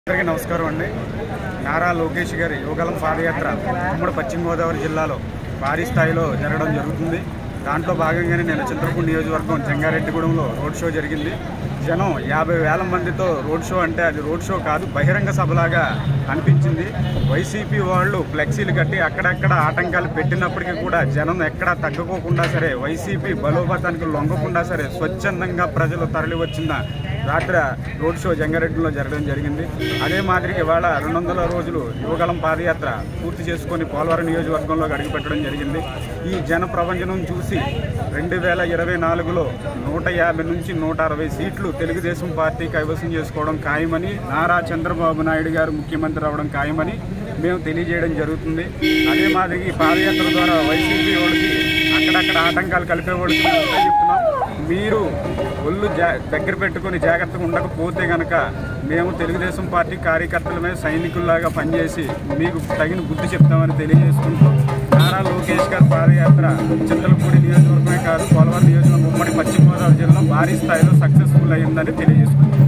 అందరికీ నమస్కారం అండి నారా లోకేష్ గారి యువగలం పాదయాత్ర ఉమ్మడి పశ్చిమ గోదావరి జిల్లాలో భారీ స్థాయిలో జరగడం జరుగుతుంది దాంట్లో భాగంగానే నేను చిత్రకూరు నియోజకవర్గం జంగారెడ్డిగూడెంలో రోడ్ షో జరిగింది జనం యాభై వేల మందితో రోడ్ షో అంటే అది రోడ్ షో కాదు బహిరంగ సభలాగా అనిపించింది వైసీపీ వాళ్ళు ఫ్లెక్సీలు కట్టి అక్కడక్కడ ఆటంకాలు పెట్టినప్పటికీ కూడా జనం ఎక్కడా తగ్గకోకుండా సరే వైసీపీ బలోపతానికి లొంగకుండా సరే స్వచ్ఛందంగా ప్రజలు తరలి వచ్చిన రాత్రి రోడ్ షో జంగారెడ్డిలో జరగడం జరిగింది అదే మాదిరిగా ఇవాళ రెండు వందల రోజులు యువగలం పాదయాత్ర పూర్తి చేసుకొని పోలవరం నియోజకవర్గంలో అడుగుపెట్టడం జరిగింది ఈ జన ప్రపంచం చూసి రెండు వేల ఇరవై నాలుగులో నూట యాభై నుంచి నూట అరవై సీట్లు తెలుగుదేశం పార్టీ కైవసం చేసుకోవడం ఖాయమని నారా చంద్రబాబు నాయుడు గారు ముఖ్యమంత్రి అవడం ఖాయమని మేము తెలియజేయడం జరుగుతుంది అదే మాదిరి ఈ పాదయాత్ర ద్వారా వైసీపీ వాళ్ళకి అక్కడక్కడ ఆటంకాలు కలిపే వాళ్ళకి మేము ఒకటే చెప్తున్నాం మీరు ఒళ్ళు జా దగ్గర పెట్టుకొని జాగ్రత్తగా ఉండకపోతే గనక మేము తెలుగుదేశం పార్టీ కార్యకర్తలమే సైనికుల్లాగా పనిచేసి మీకు తగిన బుద్ధి చెప్తామని తెలియజేసుకుంటూ నారా లోకేష్ గారి పాదయాత్ర చింతలపూడి నియోజకవర్గమే కాదు పోలవరం నియోజకవర్గం ఉమ్మడి పశ్చిమ గోదావరి జిల్లా భారీ స్థాయిలో సక్సెస్ఫుల్ అయిందని తెలియజేసుకుంటున్నాం